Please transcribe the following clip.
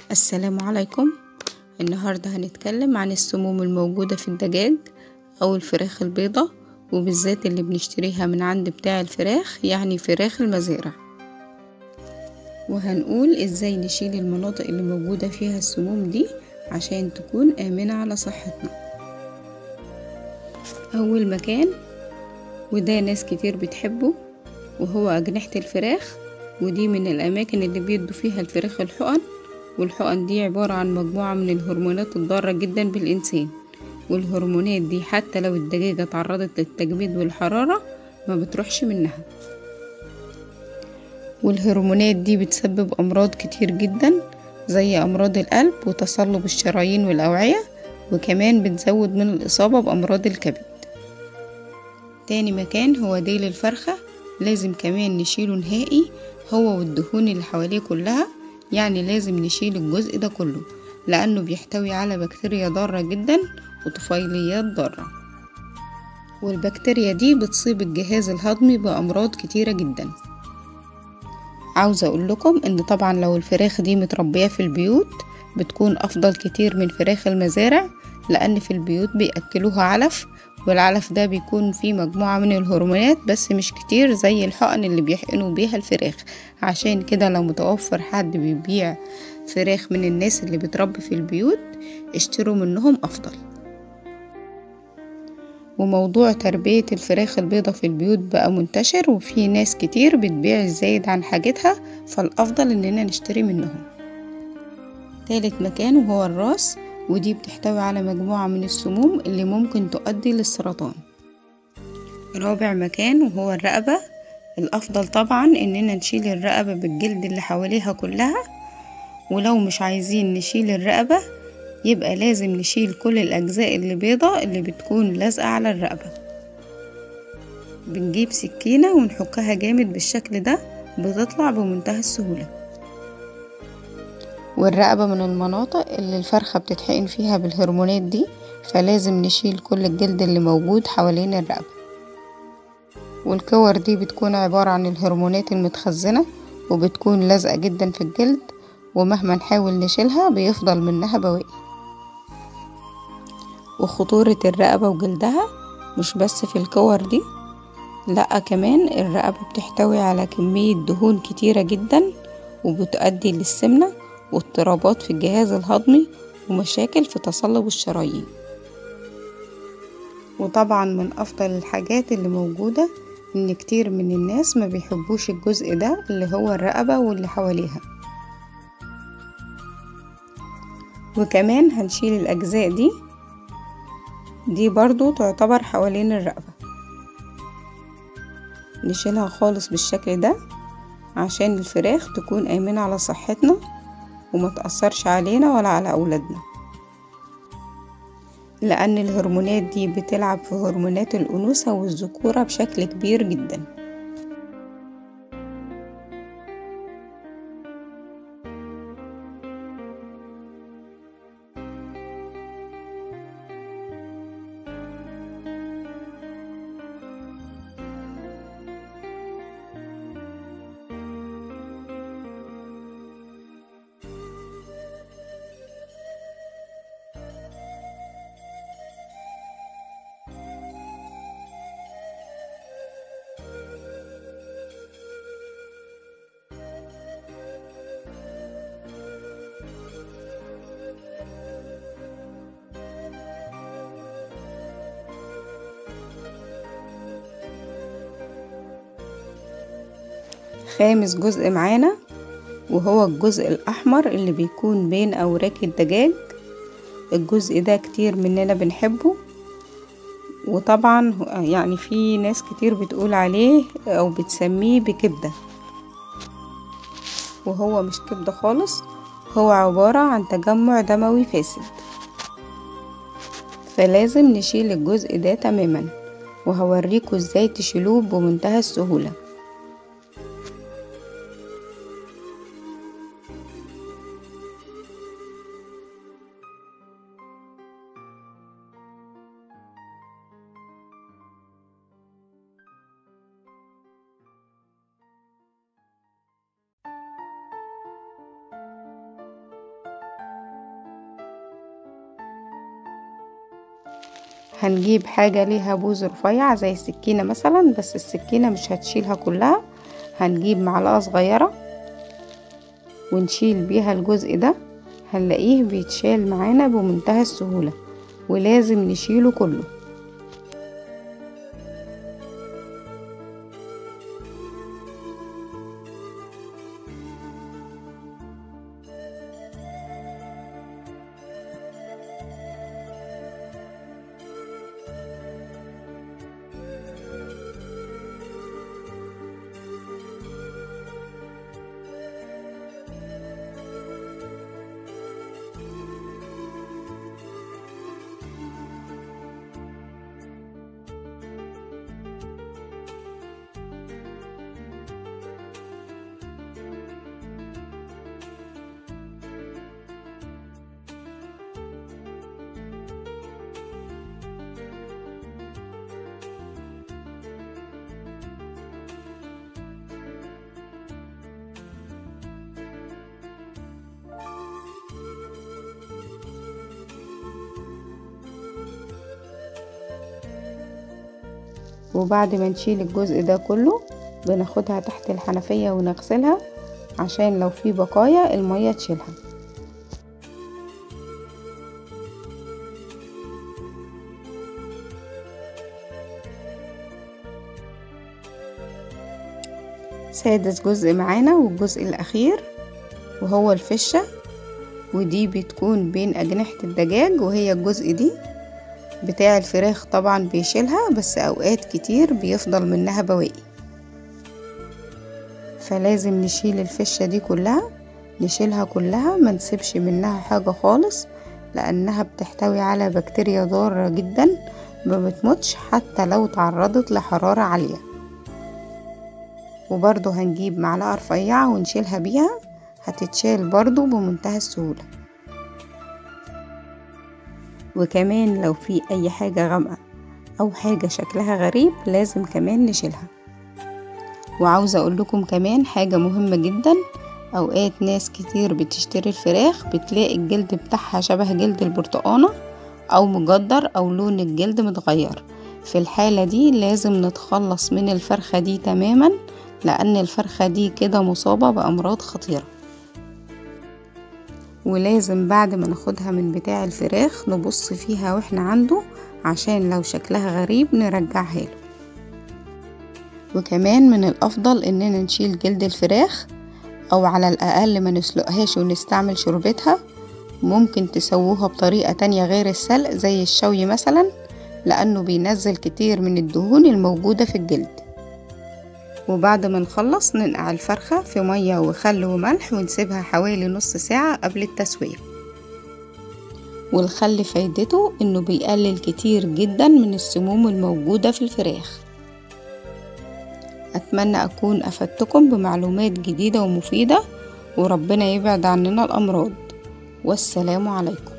السلام عليكم النهاردة هنتكلم عن السموم الموجودة في الدجاج أو الفراخ البيضة وبالذات اللي بنشتريها من عند بتاع الفراخ يعني فراخ المزارع وهنقول ازاي نشيل المناطق اللي موجودة فيها السموم دي عشان تكون آمنة على صحتنا أول مكان وده ناس كتير بتحبه وهو أجنحة الفراخ ودي من الأماكن اللي بيدوا فيها الفراخ الحقن والحقن دي عبارة عن مجموعة من الهرمونات الضارة جدا بالإنسان والهرمونات دي حتى لو الدجاجة تعرضت للتجميد والحرارة ما بتروحش منها والهرمونات دي بتسبب أمراض كتير جدا زي أمراض القلب وتصلب الشرايين والأوعية وكمان بتزود من الإصابة بأمراض الكبد تاني مكان هو ديل الفرخة لازم كمان نشيله نهائي هو والدهون اللي حواليه كلها يعني لازم نشيل الجزء ده كله لأنه بيحتوي على بكتيريا ضارة جدا وطفيليات ضارة والبكتيريا دي بتصيب الجهاز الهضمي بأمراض كتيرة جدا عاوزة أقول لكم إن طبعا لو الفراخ دي متربية في البيوت بتكون أفضل كتير من فراخ المزارع لأن في البيوت بيأكلوها علف والعلف ده بيكون فيه مجموعة من الهرمونات بس مش كتير زي الحقن اللي بيحقنوا بيها الفراخ عشان كده لو متوفر حد بيبيع فراخ من الناس اللي بتربي في البيوت اشتروا منهم أفضل وموضوع تربية الفراخ البيضة في البيوت بقى منتشر وفي ناس كتير بتبيع الزايد عن حاجتها فالأفضل إننا نشتري منهم تالت مكان وهو الراس ودي بتحتوي على مجموعة من السموم اللي ممكن تؤدي للسرطان رابع مكان وهو الرقبة الأفضل طبعا إننا نشيل الرقبة بالجلد اللي حواليها كلها ولو مش عايزين نشيل الرقبة يبقى لازم نشيل كل الأجزاء اللي بيضة اللي بتكون لازقة على الرقبة بنجيب سكينة ونحكها جامد بالشكل ده بتطلع بمنتهى السهولة والرقبة من المناطق اللي الفرخة بتتحقن فيها بالهرمونات دي فلازم نشيل كل الجلد اللي موجود حوالين الرقبة والكور دي بتكون عبارة عن الهرمونات المتخزنة وبتكون لازقة جدا في الجلد ومهما نحاول نشيلها بيفضل منها بواقي وخطورة الرقبة وجلدها مش بس في الكور دي لأ كمان الرقبة بتحتوي على كمية دهون كتيرة جدا وبتؤدي للسمنة واضطرابات في الجهاز الهضمي ومشاكل في تصلب الشرايين وطبعا من أفضل الحاجات اللي موجودة إن كتير من الناس ما بيحبوش الجزء ده اللي هو الرقبة واللي حواليها وكمان هنشيل الأجزاء دي دي برضو تعتبر حوالين الرقبة نشيلها خالص بالشكل ده عشان الفراخ تكون آمنة على صحتنا وما تأثرش علينا ولا على أولادنا لأن الهرمونات دي بتلعب في هرمونات الأنوثة والذكورة بشكل كبير جدا خامس جزء معانا وهو الجزء الأحمر اللي بيكون بين أوراق الدجاج الجزء ده كتير مننا بنحبه وطبعا يعني في ناس كتير بتقول عليه أو بتسميه بكبدة وهو مش كبدة خالص هو عبارة عن تجمع دموي فاسد فلازم نشيل الجزء ده تماما وهوريكم ازاي تشيلوه بمنتهى السهوله هنجيب حاجة ليها بوز رفيع زي السكينة مثلا بس السكينة مش هتشيلها كلها هنجيب معلقة صغيرة ونشيل بيها الجزء ده هنلاقيه بيتشال معانا بمنتهى السهولة ولازم نشيله كله وبعد ما نشيل الجزء ده كله بناخدها تحت الحنفية ونغسلها عشان لو في بقايا المية تشيلها سادس جزء معانا والجزء الأخير وهو الفشة ودي بتكون بين أجنحة الدجاج وهي الجزء دي بتاع الفراخ طبعا بيشيلها بس أوقات كتير بيفضل منها بواقي فلازم نشيل الفشة دي كلها نشيلها كلها ما نسيبش منها حاجة خالص لأنها بتحتوي على بكتيريا ضارة جدا ما بتموتش حتى لو تعرضت لحرارة عالية وبرضو هنجيب معلقة رفيعة ونشيلها بيها هتتشال برضو بمنتهى السهولة وكمان لو في أي حاجة غامقة أو حاجة شكلها غريب لازم كمان نشيلها وعاوزة أقول لكم كمان حاجة مهمة جدا أوقات ناس كتير بتشتري الفراخ بتلاقي الجلد بتاعها شبه جلد البرتقانة أو مجدر أو لون الجلد متغير في الحالة دي لازم نتخلص من الفرخة دي تماما لأن الفرخة دي كده مصابة بأمراض خطيرة ولازم بعد ما ناخدها من بتاع الفراخ نبص فيها واحنا عنده عشان لو شكلها غريب نرجعها له وكمان من الأفضل إننا نشيل جلد الفراخ أو على الأقل ما نسلقهاش ونستعمل شوربتها ممكن تسووها بطريقة تانية غير السلق زي الشوي مثلا لأنه بينزل كتير من الدهون الموجودة في الجلد وبعد ما نخلص ننقع الفرخة في مية وخل وملح ونسيبها حوالي نص ساعة قبل التسوية والخل فايدته انه بيقلل كتير جدا من السموم الموجودة في الفراخ أتمنى أكون أفدتكم بمعلومات جديدة ومفيدة وربنا يبعد عننا الأمراض والسلام عليكم